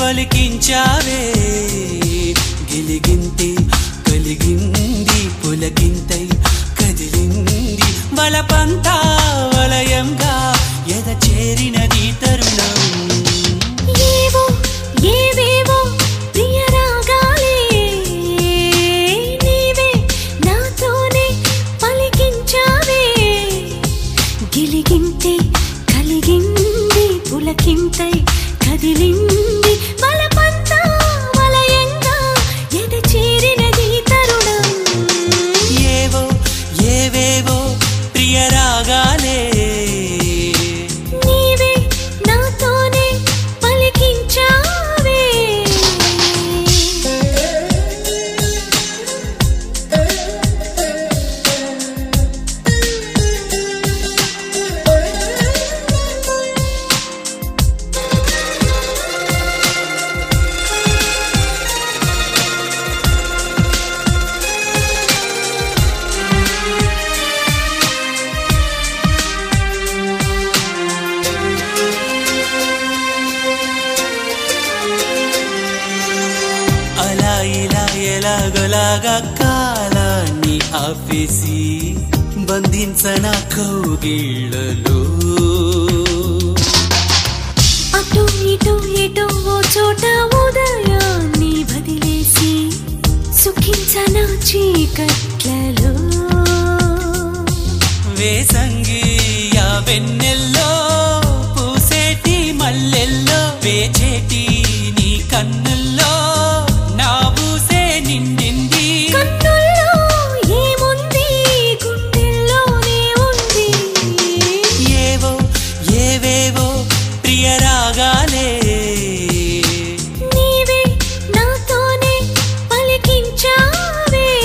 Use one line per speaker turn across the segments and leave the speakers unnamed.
పలికించావే గిలిగింతే కలిగింది పులకింతై కదిలింది బలపంతా వలయంగా ఎద చేరినది తరుణం
ఏవో ఏవేవో ప్రియ రాగాలే నీవే నాతోనే పలికించావే గిలిగింతే కలిగింది పులకింతై కదిలింది బలపంతా వలయంగా ఎద చేరినది తరుణం
ఏవో ఏవేవో ప్రియ రాగాలే
నీవే నాతోనే పలికించావే
అలా ఇలా ఎలాగలాగా కాలాన్ని ఆపేసి బంధించన కౌగిళ్ళలో
అటు ఇటు ఎటు ఓ చోట ఉదయాన్ని వదిలేసి సుఖించన చీకట్లలో
వేసంగియా వెన్నెల్లో పూసేటి మల్లెల్లో వేచేటి నీ కన్నుల్లో నా ఊసే నిండింది
కన్నుల్లో ఏముంది గుండెల్లోనే ఉంది
ఏవో ఏవేవో ప్రియ రాగాలే
నీవే నాతోనే పలికించావే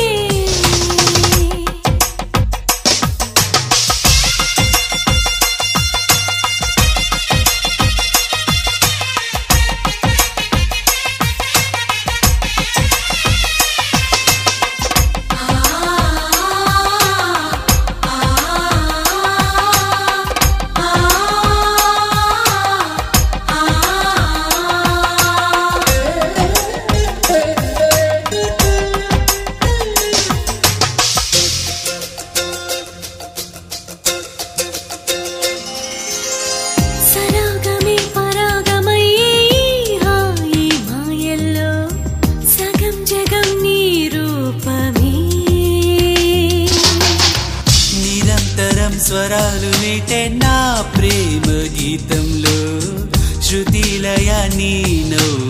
సరాగమే పరాగమయ్యే ఈ హాయి మాయల్లో సగం జగం నీ రూపమే
నిరంతరం స్వరాలు మీటే నా ప్రేమ గీతంలో శృతిలయ నీ నవ్వు